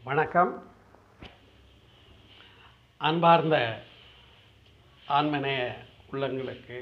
வணக்கம் அன்பார்ந்த ஆன்மநேய உள்ளங்களுக்கு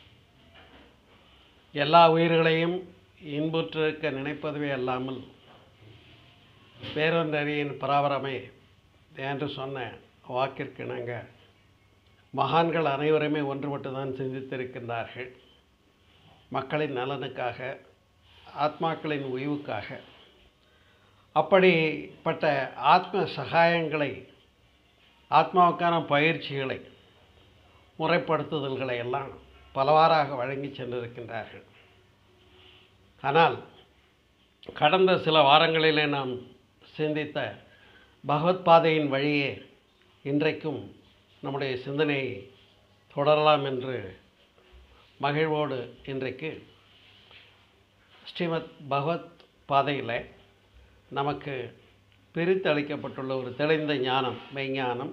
எல்லா உயிர்களையும் இன்புற்றிருக்க நினைப்பதுவே அல்லாமல் பேரொன்றறியின் பராபரமே என்று சொன்ன வாக்கிற்கு இணங்க மகான்கள் அனைவருமே ஒன்றுபட்டு தான் சிந்தித்திருக்கின்றார்கள் மக்களின் நலனுக்காக ஆத்மாக்களின் உய்வுக்காக அப்படிப்பட்ட ஆத்ம சகாயங்களை ஆத்மாவுக்கான பயிற்சிகளை முறைப்படுத்துதல்களை எல்லாம் பலவாறாக வழங்கி சென்றிருக்கின்றார்கள் ஆனால் கடந்த சில வாரங்களிலே நாம் சிந்தித்த பகவத் பாதையின் வழியே இன்றைக்கும் நம்முடைய சிந்தனையை தொடரலாம் என்று மகிழ்வோடு இன்றைக்கு ஸ்ரீமத் பகவத் பாதையில் நமக்கு பிரித்தளிக்கப்பட்டுள்ள ஒரு தெளிந்த ஞானம் மெய்ஞானம்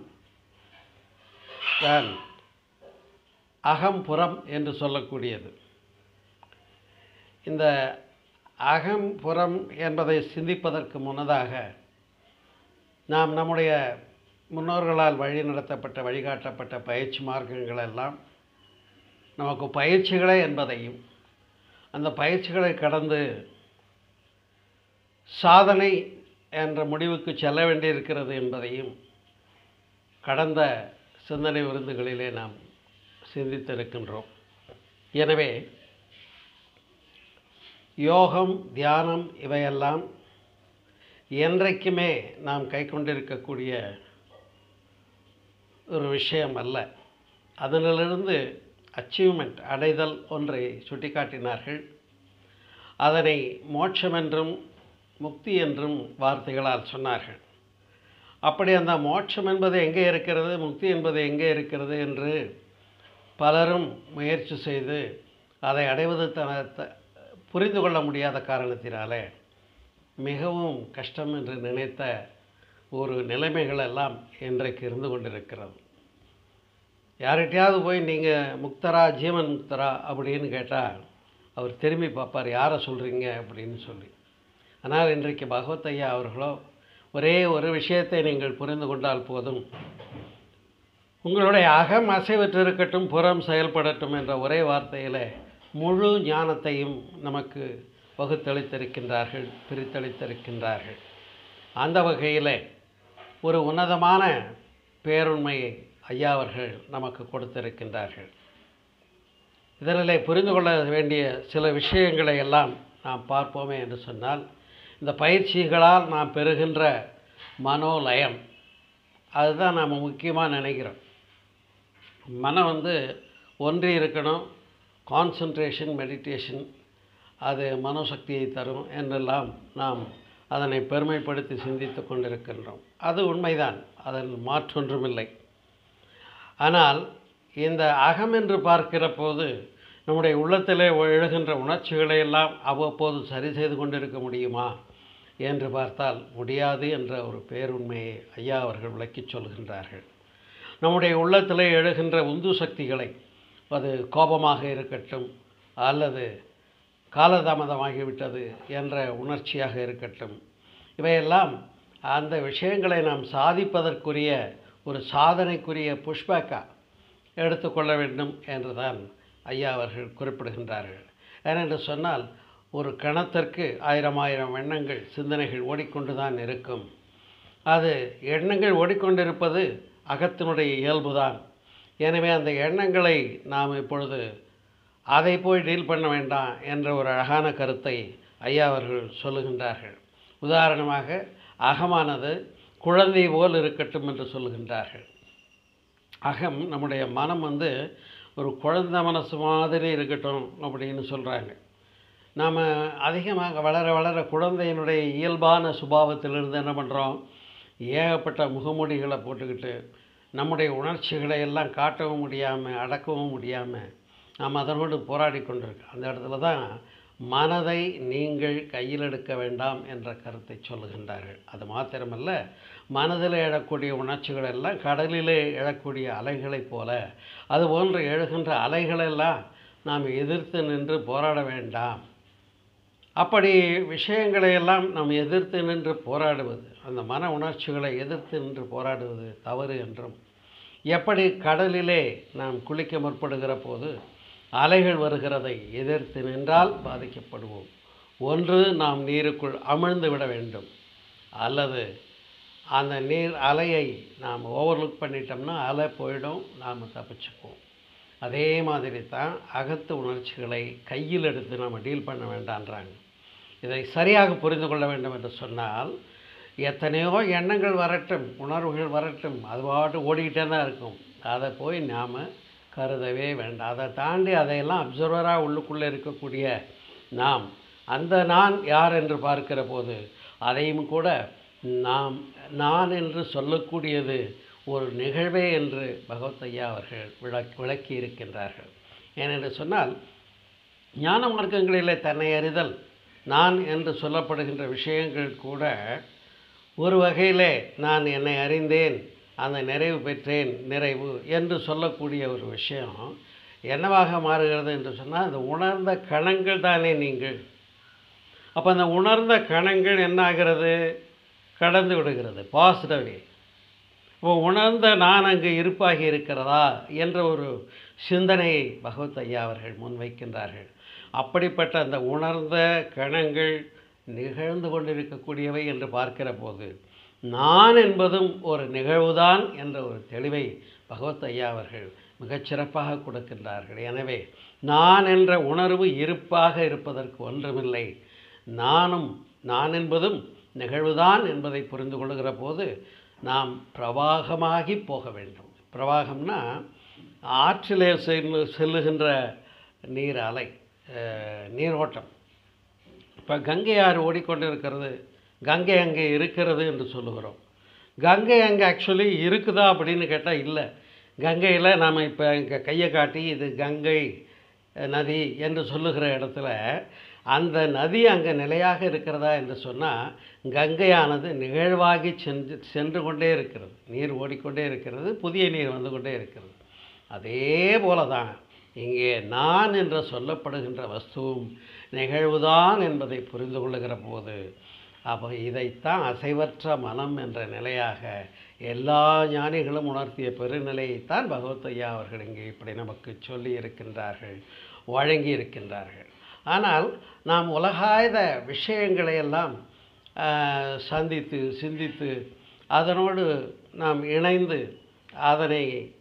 தான் அகம் புறம் என்று சொல்லக்கூடியது இந்த அகம் புறம் என்பதை சிந்திப்பதற்கு முன்னதாக நாம் நம்முடைய முன்னோர்களால் வழி நடத்தப்பட்ட வழிகாட்டப்பட்ட பயிற்சி மார்க்கங்கள் எல்லாம் நமக்கு பயிற்சிகளே என்பதையும் அந்த பயிற்சிகளை கடந்து சாதனை என்ற முடிவுக்கு செல்ல வேண்டியிருக்கிறது என்பதையும் கடந்த சிந்தனை விருந்துகளிலே நாம் சிந்தித்திருக்கின்றோம் எனவே யோகம் தியானம் இவையெல்லாம் என்றைக்குமே நாம் கை கொண்டிருக்கக்கூடிய ஒரு விஷயம் அல்ல அதனிலிருந்து அச்சீவ்மெண்ட் அடைதல் ஒன்றை சுட்டிக்காட்டினார்கள் அதனை மோட்சம் என்றும் முக்தி என்றும் வார்த்தைகளால் சொன்னார்கள் அப்படி அந்த மோட்சம் என்பது எங்கே இருக்கிறது முக்தி என்பது எங்கே இருக்கிறது என்று பலரும் முயற்சி செய்து அதை அடைவது தன த- புரிந்து கொள்ள முடியாத காரணத்தினாலே மிகவும் கஷ்டம் என்று நினைத்த ஒரு நிலைமைகள் எல்லாம் இன்றைக்கு இருந்து கொண்டிருக்கிறது யார்கிட்டயாவது போய் நீங்கள் முக்தரா ஜீவன் முக்தரா அப்படின்னு கேட்டால் அவர் திரும்பி பார்ப்பார் யாரை சொல்கிறீங்க அப்படின்னு சொல்லி ஆனால் இன்றைக்கு பகவத் ஐயா அவர்களோ ஒரே ஒரு விஷயத்தை நீங்கள் புரிந்து கொண்டால் போதும் உங்களுடைய அகம் அசைவற்று இருக்கட்டும் புறம் செயல்படட்டும் என்ற ஒரே வார்த்தையில் முழு ஞானத்தையும் நமக்கு வகுத்தளித்திருக்கின்றார்கள் பிரித்தளித்திருக்கின்றார்கள் அந்த வகையில் ஒரு உன்னதமான பேருண்மையை ஐயா அவர்கள் நமக்கு கொடுத்திருக்கின்றார்கள் இதனிலே புரிந்து கொள்ள வேண்டிய சில விஷயங்களை எல்லாம் நாம் பார்ப்போமே என்று சொன்னால் இந்த பயிற்சிகளால் நாம் பெறுகின்ற மனோலயம் அதுதான் நாம் முக்கியமாக நினைக்கிறோம் மனம் வந்து ஒன்றி இருக்கணும் கான்சன்ட்ரேஷன் மெடிடேஷன் அது மனோசக்தியை தரும் என்றெல்லாம் நாம் அதனை பெருமைப்படுத்தி சிந்தித்து கொண்டிருக்கின்றோம் அது உண்மைதான் அதில் மாற்றொன்றுமில்லை ஆனால் இந்த அகம் என்று பார்க்கிற போது நம்முடைய உள்ளத்திலே எழுகின்ற உணர்ச்சிகளை எல்லாம் அவ்வப்போது சரி செய்து கொண்டிருக்க முடியுமா என்று பார்த்தால் முடியாது என்ற ஒரு பேருண்மையை ஐயா அவர்கள் விளக்கிச் சொல்கின்றார்கள் நம்முடைய உள்ளத்திலே எழுகின்ற உந்து சக்திகளை அது கோபமாக இருக்கட்டும் அல்லது காலதாமதமாகிவிட்டது என்ற உணர்ச்சியாக இருக்கட்டும் இவையெல்லாம் அந்த விஷயங்களை நாம் சாதிப்பதற்குரிய ஒரு சாதனைக்குரிய புஷ்பேக்கா எடுத்துக்கொள்ள வேண்டும் என்றுதான் ஐயா அவர்கள் குறிப்பிடுகின்றார்கள் ஏனென்று சொன்னால் ஒரு கணத்திற்கு ஆயிரம் ஆயிரம் எண்ணங்கள் சிந்தனைகள் ஓடிக்கொண்டு தான் இருக்கும் அது எண்ணங்கள் ஓடிக்கொண்டிருப்பது அகத்தினுடைய இயல்புதான் எனவே அந்த எண்ணங்களை நாம் இப்பொழுது அதை போய் டீல் பண்ண வேண்டாம் என்ற ஒரு அழகான கருத்தை ஐயா அவர்கள் சொல்லுகின்றார்கள் உதாரணமாக அகமானது குழந்தை போல் இருக்கட்டும் என்று சொல்லுகின்றார்கள் அகம் நம்முடைய மனம் வந்து ஒரு குழந்தை மனசு மாதிரி இருக்கட்டும் அப்படின்னு சொல்கிறாங்க நாம் அதிகமாக வளர வளர குழந்தையினுடைய இயல்பான சுபாவத்திலிருந்து என்ன பண்ணுறோம் ஏகப்பட்ட முகமூடிகளை போட்டுக்கிட்டு நம்முடைய உணர்ச்சிகளை எல்லாம் காட்டவும் முடியாமல் அடக்கவும் முடியாமல் நாம் அதனோடு போராடி கொண்டிருக்கோம் அந்த இடத்துல தான் மனதை நீங்கள் கையில் எடுக்க வேண்டாம் என்ற கருத்தை சொல்லுகின்றார்கள் அது மாத்திரமல்ல மனதில் எழக்கூடிய உணர்ச்சிகள் எல்லாம் கடலிலே எழக்கூடிய அலைகளைப் போல அது போன்று எழுகின்ற அலைகளெல்லாம் நாம் எதிர்த்து நின்று போராட வேண்டாம் அப்படி விஷயங்களை எல்லாம் நாம் எதிர்த்து நின்று போராடுவது அந்த மன உணர்ச்சிகளை எதிர்த்து நின்று போராடுவது தவறு என்றும் எப்படி கடலிலே நாம் குளிக்க முற்படுகிற போது அலைகள் வருகிறதை எதிர்த்து நின்றால் பாதிக்கப்படுவோம் ஒன்று நாம் நீருக்குள் அமிழ்ந்து விட வேண்டும் அல்லது அந்த நீர் அலையை நாம் ஓவர்லுக் பண்ணிட்டோம்னா அலை போயிடும் நாம் தப்பிச்சுக்குவோம் அதே மாதிரி தான் அகத்து உணர்ச்சிகளை கையில் எடுத்து நம்ம டீல் பண்ண வேண்டான்றாங்க இதை சரியாக புரிந்து கொள்ள வேண்டும் என்று சொன்னால் எத்தனையோ எண்ணங்கள் வரட்டும் உணர்வுகள் வரட்டும் அது பாட்டு ஓடிக்கிட்டே தான் இருக்கும் அதை போய் நாம் கருதவே வேண்டாம் அதை தாண்டி அதையெல்லாம் அப்சர்வராக உள்ளுக்குள்ளே இருக்கக்கூடிய நாம் அந்த நான் யார் என்று பார்க்கிற போது அதையும் கூட நாம் நான் என்று சொல்லக்கூடியது ஒரு நிகழ்வே என்று பகவத் ஐயா அவர்கள் விளக் விளக்கி இருக்கின்றார்கள் ஏனென்று சொன்னால் ஞான மார்க்கங்களிலே தன்னை அறிதல் நான் என்று சொல்லப்படுகின்ற விஷயங்கள் கூட ஒரு வகையிலே நான் என்னை அறிந்தேன் அந்த நிறைவு பெற்றேன் நிறைவு என்று சொல்லக்கூடிய ஒரு விஷயம் என்னவாக மாறுகிறது என்று சொன்னால் அந்த உணர்ந்த கணங்கள் தானே நீங்கள் அப்போ அந்த உணர்ந்த கணங்கள் என்ன ஆகிறது கடந்து விடுகிறது பாசிட்டவே இப்போ உணர்ந்த நான் அங்கு இருப்பாகி இருக்கிறதா என்ற ஒரு சிந்தனையை பகவத் ஐயா அவர்கள் முன்வைக்கின்றார்கள் அப்படிப்பட்ட அந்த உணர்ந்த கணங்கள் நிகழ்ந்து கொண்டிருக்கக்கூடியவை என்று பார்க்கிற போது நான் என்பதும் ஒரு நிகழ்வுதான் என்ற ஒரு தெளிவை பகவத் ஐயா அவர்கள் மிகச்சிறப்பாக கொடுக்கின்றார்கள் எனவே நான் என்ற உணர்வு இருப்பாக இருப்பதற்கு ஒன்றுமில்லை நானும் நான் என்பதும் நிகழ்வுதான் என்பதை புரிந்து கொள்கிற போது நாம் பிரவாகமாகி போக வேண்டும் பிரவாகம்னா ஆற்றிலே செல்லு செல்லுகின்ற நீர் அலை அஹ், நீரோட்டம் இப்போ கங்கை ஆறு ஓடிக்கொண்டிருக்கிறது கங்கை அங்கே இருக்கிறது என்று சொல்லுகிறோம் கங்கை அங்கே ஆக்சுவலி இருக்குதா அப்படின்னு கேட்டால் இல்லை கங்கையில் நாம் இப்போ இங்கே கையை காட்டி இது கங்கை அஹ், நதி என்று சொல்லுகிற இடத்துல அந்த நதி அங்கே நிலையாக இருக்கிறதா என்று சொன்னால் கங்கையானது நிகழ்வாகி சென்று சென்று கொண்டே இருக்கிறது நீர் ஓடிக்கொண்டே இருக்கிறது புதிய நீர் வந்து கொண்டே இருக்கிறது அதே போல தான் இங்கே நான் என்று சொல்லப்படுகின்ற வஸ்துவும் நிகழ்வுதான் என்பதை புரிந்து கொள்ளுகிற போது அப்போ இதைத்தான் அசைவற்ற மனம் என்ற நிலையாக எல்லா ஞானிகளும் உணர்த்திய பெருநிலையைத்தான் பகவத் ஐயா அவர்கள் இங்கே இப்படி நமக்கு சொல்லி இருக்கின்றார்கள் வழங்கி இருக்கின்றார்கள் ஆனால் நாம் உலகாயுத விஷயங்களை எல்லாம் ஆஹ், சந்தித்து சிந்தித்து அதனோடு நாம் இணைந்து அதனை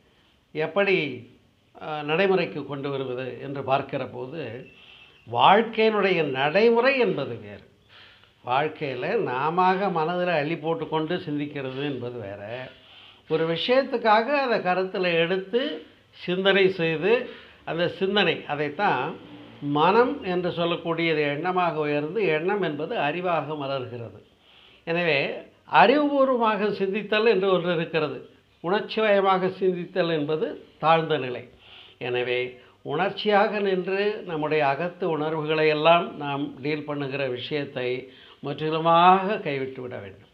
எப்படி ஆஹ், நடைமுறைக்கு கொண்டு வருவது என்று பார்க்கிற போது வாழ்க்கையினுடைய நடைமுறை என்பது வேறு வாழ்க்கையில் நாம மனதில் அள்ளி போட்டுக்கொண்டு சிந்திக்கிறது என்பது வேற ஒரு விஷயத்துக்காக அதை கருத்தில் எடுத்து சிந்தனை செய்து அந்த சிந்தனை அதைத்தான் மனம் என்று சொல்லக்கூடியது எண்ணமாக உயர்ந்து எண்ணம் என்பது அறிவாக மலர்கிறது எனவே அறிவுபூர்வமாக சிந்தித்தல் என்று ஒன்று இருக்கிறது உணர்ச்சிவயமாக சிந்தித்தல் என்பது தாழ்ந்த நிலை எனவே உணர்ச்சியாக நின்று நம்முடைய அகத்து உணர்வுகளை எல்லாம் நாம் டீல் பண்ணுகிற விஷயத்தை முற்றிலுமாக கைவிட்டு விட வேண்டும்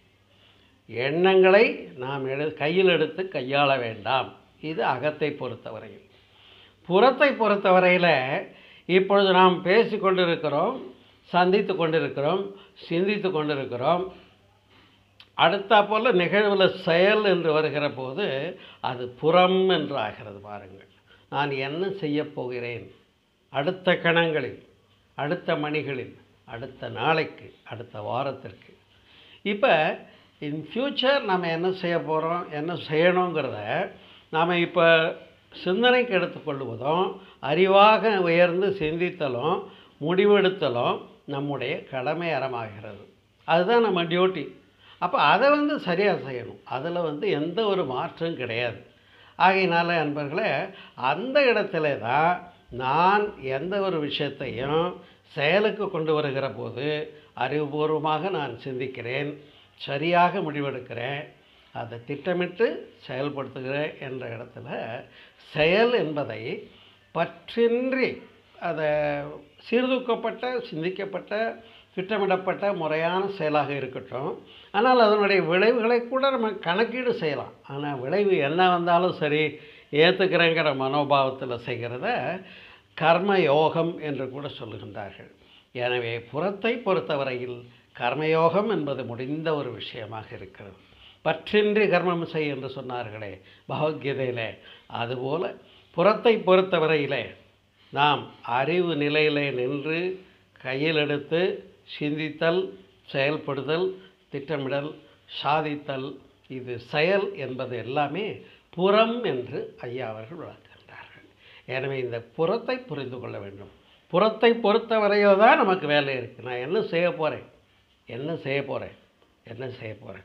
எண்ணங்களை நாம் எடு கையில் எடுத்து கையாள வேண்டாம் இது அகத்தை பொறுத்தவரையில் புறத்தை பொறுத்தவரையில் இப்பொழுது நாம் பேசி கொண்டிருக்கிறோம் சந்தித்து கொண்டிருக்கிறோம் சிந்தித்து கொண்டிருக்கிறோம் அடுத்தா போல் நிகழ்வில் செயல் என்று வருகிற போது அது புறம் என்று ஆகிறது பாருங்கள் நான் என்ன செய்யப் போகிறேன் அடுத்த கணங்களில் அடுத்த மணிகளில் அடுத்த நாளைக்கு அடுத்த வாரத்திற்கு இப்போ இன் ஃப்யூச்சர் நம்ம என்ன செய்ய போகிறோம் என்ன செய்யணுங்கிறத நாம் இப்போ சிந்தனைக்கு எடுத்துக்கொள்வதும் அறிவாக உயர்ந்து சிந்தித்தலும் முடிவெடுத்தலும் நம்முடைய கடமை அறமாகிறது அதுதான் நம்ம டியூட்டி அப்போ அதை வந்து சரியாக செய்யணும் அதில் வந்து எந்த ஒரு மாற்றம் கிடையாது ஆகையினால நண்பர்களே அந்த இடத்துல தான் நான் எந்த ஒரு விஷயத்தையும் செயலுக்கு கொண்டு வருகிற போது அறிவுபூர்வமாக நான் சிந்திக்கிறேன் சரியாக முடிவெடுக்கிறேன் அதை திட்டமிட்டு செயல்படுத்துகிறேன் என்ற இடத்துல செயல் என்பதை பற்றின்றி அதை சீர்தூக்கப்பட்ட சிந்திக்கப்பட்ட திட்டமிடப்பட்ட முறையான செயலாக இருக்கட்டும் ஆனால் அதனுடைய விளைவுகளை கூட நம்ம கணக்கீடு செய்யலாம் ஆனால் விளைவு என்ன வந்தாலும் சரி ஏற்றுக்கிறேங்கிற மனோபாவத்தில் செய்கிறத கர்ம யோகம் என்று கூட சொல்லுகின்றார்கள் எனவே புறத்தை பொறுத்தவரையில் கர்மயோகம் என்பது முடிந்த ஒரு விஷயமாக இருக்கிறது பற்றின்றி கர்மம் செய் என்று சொன்னார்களே பகவத்கீதையிலே அதுபோல புறத்தை பொறுத்தவரையிலே நாம் அறிவு நிலையிலே நின்று கையில் எடுத்து சிந்தித்தல் செயல்படுதல் திட்டமிடல் சாதித்தல் இது செயல் என்பது எல்லாமே புறம் என்று ஐயா அவர்கள் விளக்குகின்றார்கள் எனவே இந்த புறத்தை புரிந்து கொள்ள வேண்டும் புறத்தை பொறுத்தவரையில் தான் நமக்கு வேலை இருக்குது நான் என்ன செய்ய போகிறேன் என்ன செய்ய போகிறேன் என்ன செய்ய போகிறேன்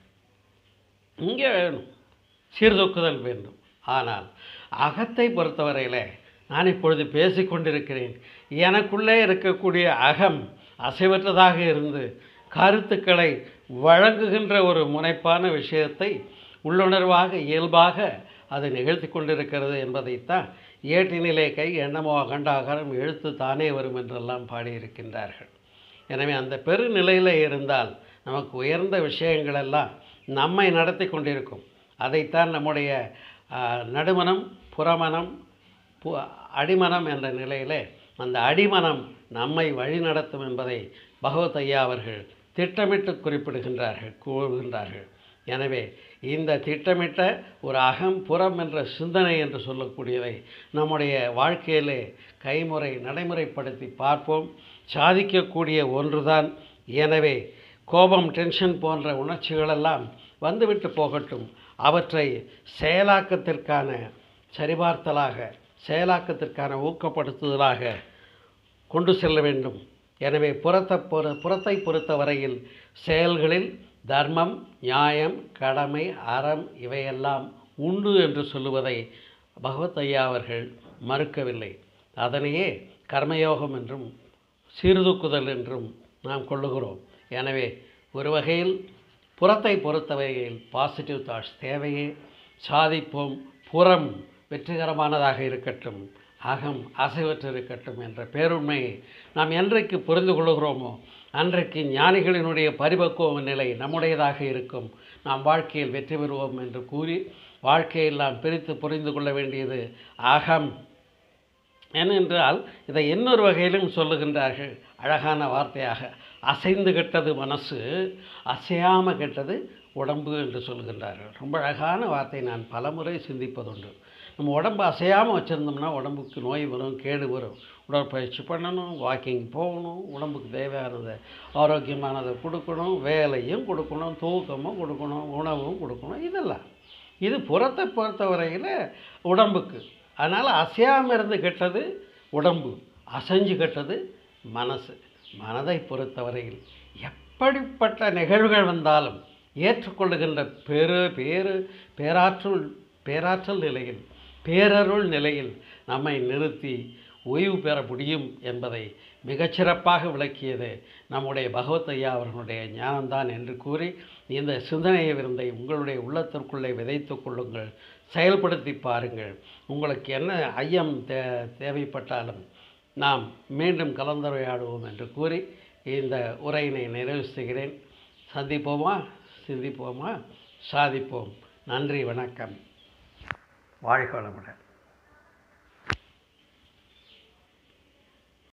இங்கே வேணும் சீர்தூக்குதல் வேண்டும் ஆனால் அகத்தை பொறுத்தவரையில் நான் இப்பொழுது பேசிக்கொண்டிருக்கிறேன் எனக்குள்ளே இருக்கக்கூடிய அகம் அசைவற்றதாக இருந்து கருத்துக்களை வழங்குகின்ற ஒரு முனைப்பான விஷயத்தை உள்ளுணர்வாக இயல்பாக அது நிகழ்த்தி கொண்டிருக்கிறது என்பதைத்தான் ஏட்டினிலே கை எண்ணமோ அகண்டாகரம் எழுத்து தானே வரும் என்றெல்லாம் பாடியிருக்கின்றார்கள் எனவே அந்த பெருநிலையில் இருந்தால் நமக்கு உயர்ந்த விஷயங்களெல்லாம் நம்மை நடத்தி கொண்டிருக்கும் அதைத்தான் நம்முடைய ஆ, நடுமனம் புறமனம் பு அடிமனம் என்ற நிலையிலே அந்த அடிமனம் நம்மை வழிநடத்தும் என்பதை பகவத் ஐயா அவர்கள் திட்டமிட்டு குறிப்பிடுகின்றார்கள் கூறுகின்றார்கள் எனவே இந்த திட்டமிட்ட ஒரு அகம் புறம் என்ற சிந்தனை என்று சொல்லக்கூடியதை நம்முடைய வாழ்க்கையிலே கைமுறை நடைமுறைப்படுத்தி பார்ப்போம் சாதிக்கக்கூடிய ஒன்றுதான் எனவே கோபம் டென்ஷன் போன்ற உணர்ச்சிகளெல்லாம் வந்துவிட்டு போகட்டும் அவற்றை செயலாக்கத்திற்கான சரிபார்த்தலாக செயலாக்கத்திற்கான ஊக்கப்படுத்துதலாக கொண்டு செல்ல வேண்டும் எனவே புறத்தை பொறு புறத்தை பொறுத்த வரையில் செயல்களில் தர்மம் நியாயம் கடமை அறம் இவையெல்லாம் உண்டு என்று சொல்லுவதை பகவத் ஐயா அவர்கள் மறுக்கவில்லை அதனையே கர்மயோகம் என்றும் சீர்தூக்குதல் என்றும் நாம் கொள்ளுகிறோம் எனவே ஒரு வகையில் புறத்தை பொறுத்தவரையில் பாசிட்டிவ் தாட்ஸ் தேவையே சாதிப்போம் புறம் வெற்றிகரமானதாக இருக்கட்டும் அகம் அசைவற்று இருக்கட்டும் என்ற பேருண்மையை நாம் என்றைக்கு புரிந்து கொள்ளுகிறோமோ அன்றைக்கு ஞானிகளினுடைய பரிபக்குவ நிலை நம்முடையதாக இருக்கும் நாம் வாழ்க்கையில் வெற்றி பெறுவோம் என்று கூறி வாழ்க்கையில் நாம் பிரித்து புரிந்து கொள்ள வேண்டியது அகம் ஏனென்றால் இதை இன்னொரு வகையிலும் சொல்லுகின்றார்கள் அழகான வார்த்தையாக அசைந்து கெட்டது மனசு அசையாமல் கெட்டது உடம்பு என்று சொல்லுகின்றார்கள் ரொம்ப அழகான வார்த்தை நான் பலமுறை சிந்திப்பதுண்டு நம்ம உடம்பு அசையாமல் வச்சுருந்தோம்னா உடம்புக்கு நோய் வரும் கேடு வரும் உடற்பயிற்சி பண்ணணும் வாக்கிங் போகணும் உடம்புக்கு தேவையானதை ஆரோக்கியமானதை கொடுக்கணும் வேலையும் கொடுக்கணும் தூக்கமும் கொடுக்கணும் உணவும் கொடுக்கணும் இதெல்லாம் இது புறத்தை பொறுத்தவரையில் உடம்புக்கு அதனால் அசையாமல் இருந்து கெட்டது உடம்பு அசைஞ்சு கெட்டது மனசு மனதை பொறுத்தவரையில் எப்படிப்பட்ட நிகழ்வுகள் வந்தாலும் ஏற்றுக்கொள்ளுகின்ற பெரு பேரு பேராற்றல் பேராற்றல் நிலையில் பேரருள் நிலையில் நம்மை நிறுத்தி ஓய்வு பெற முடியும் என்பதை மிகச்சிறப்பாக விளக்கியது நம்முடைய பகவத் ஐயா அவர்களுடைய ஞானம்தான் என்று கூறி இந்த சிந்தனையை விருந்தை உங்களுடைய உள்ளத்திற்குள்ளே விதைத்துக் கொள்ளுங்கள் செயல்படுத்தி பாருங்கள் உங்களுக்கு என்ன ஐயம் தே தேவைப்பட்டாலும் நாம் மீண்டும் கலந்துரையாடுவோம் என்று கூறி இந்த உரையினை நிறைவு செய்கிறேன் சந்திப்போமா சிந்திப்போமா சாதிப்போம் நன்றி வணக்கம் வாழ்க வளமுடன்